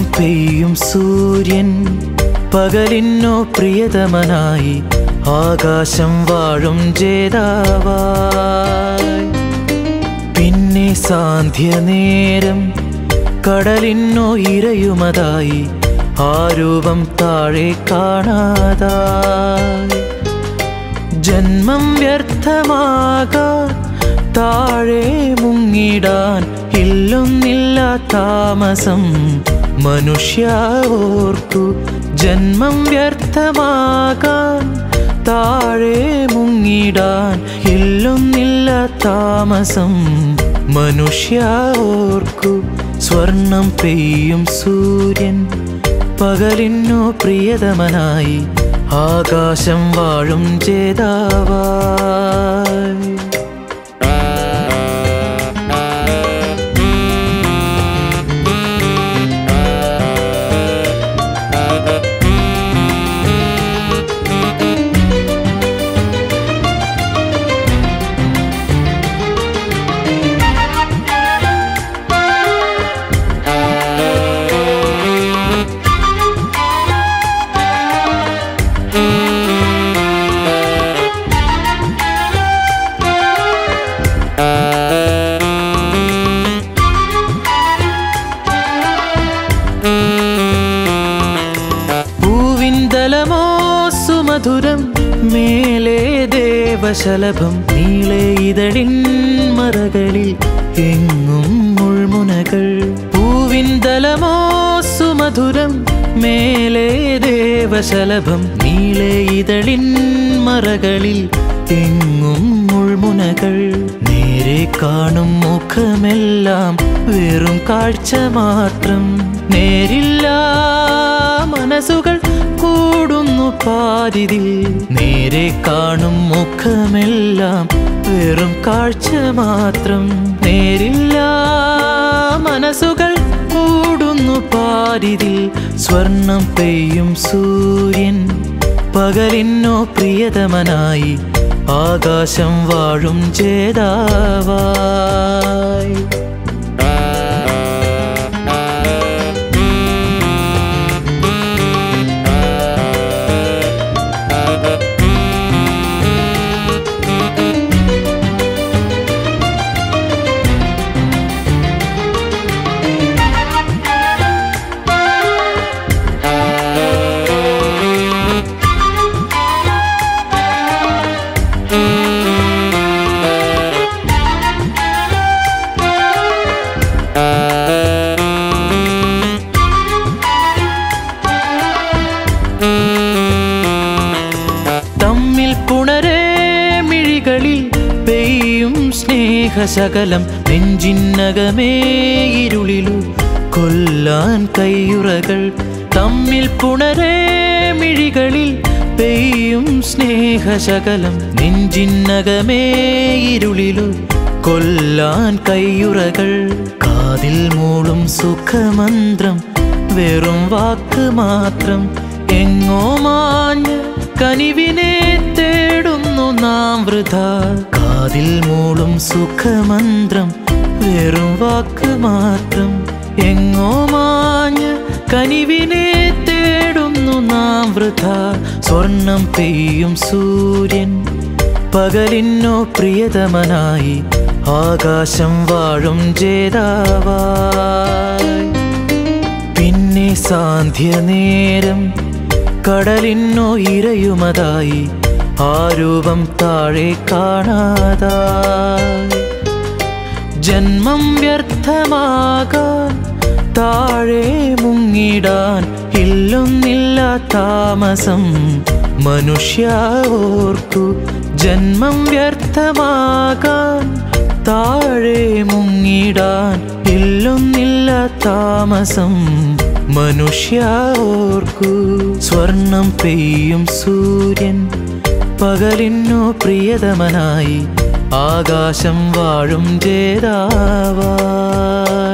പെയ്യും സൂര്യൻ പകലിന്നോ പ്രിയതമനായി ആകാശം വാഴും ജേതാവായി പിന്നെ സാന്ധ്യനേരം കടലിന്നോ ഇരയുമതായി ആ രൂപം താഴെ കാണാതായി ജന്മം വ്യർത്ഥമാകാൻ താഴെ മുങ്ങിടാൻ ഇല്ലൊന്നില്ല താമസം മനുഷ്യ ഓർത്തു ജന്മം വ്യർത്ഥമാകാൻ താഴെ മുങ്ങിടാൻ ഇല്ലൊന്നില്ല താമസം മനുഷ്യ ഓർക്കു സ്വർണം പെയ്യും സൂര്യൻ പകലിന്നു പ്രിയതമനായി ആകാശം വാഴും ജേതാവായി പൂവിന്തലമോ സുമധുരം മേലെ ദേവശലഭം നീളെ ഇതളിൻ മറകളിൽ എങ്ങും മുൾമുനകൾ പൂവിന്തലമോ സുമധുരം മേലെ ദേവശലഭം നീളെ ഇതളിൻ മറകളിൽ എങ്ങും മുൾമുനകൾ നേരെ കാണും മുഖമെല്ലാം വെറും കാഴ്ച മാത്രം നേരില്ല മനസ്സുകൾ കൂടുന്നു പാരിതിൽ നേരെ കാണും മുഖമെല്ലാം വെറും കാഴ്ച മാത്രം നേരില്ല മനസ്സുകൾ കൂടുന്നു പാരിതിൽ സ്വർണം പെയ്യും സൂര്യൻ പകലിന്നോ പ്രിയതമനായി ആകാശം വാഴും ജേതാവായി തമ്മിൽ പുണരേ മിഴികളിൽ പെയ്യും സ്നേഹശകലം നെഞ്ചിന്നകമേ ഇരുളിലു കൊല്ലാൻ കയ്യുറകൾ തമ്മിൽ പുണരേ മിഴികളിൽ പെയ്യും സ്നേഹശകലം നെഞ്ചിന്നകമേ ഇരുളിലു കൊല്ലാൻ കയ്യുറകൾ കാതിൽ മൂളും സുഖമന്ത്രം വെറും വാക്ക് മാത്രം എങ്ങോ മാഞ്ഞ് കനിവിനെ തേടുന്നു നാം വൃഥ കാതിൽ മൂളും സുഖമന്ത്രം വെറും വാക്ക് മാത്രം എങ്ങോ മാഞ്ഞ് കനിവിനെ തേടുന്നു നാം വൃഥ സ്വർണം പെയ്യും സൂര്യൻ പകലിന്നോ പ്രിയതമനായി ആകാശം വാഴും ജേതാവായി പിന്നെ സാന്ധ്യനേരം കടലിന്നോ ഇരയുമതായി ആ രൂപം താഴെ കാണാതായി ജന്മം വ്യർത്ഥമാകാൻ താഴെ മുങ്ങിടാൻ ഇല്ലൊന്നില്ല താമസം മനുഷ്യ ഓർത്തു ജന്മം വ്യർത്ഥമാകാൻ താഴെ മുങ്ങിടാൻ ഇല്ലൊന്നില്ല താമസം മനുഷ്യ ഓർക്കൂ സ്വർണം പെയ്യും സൂര്യൻ പകലിന്നു പ്രിയതമനായി ആകാശം വാഴും ജേതാവായി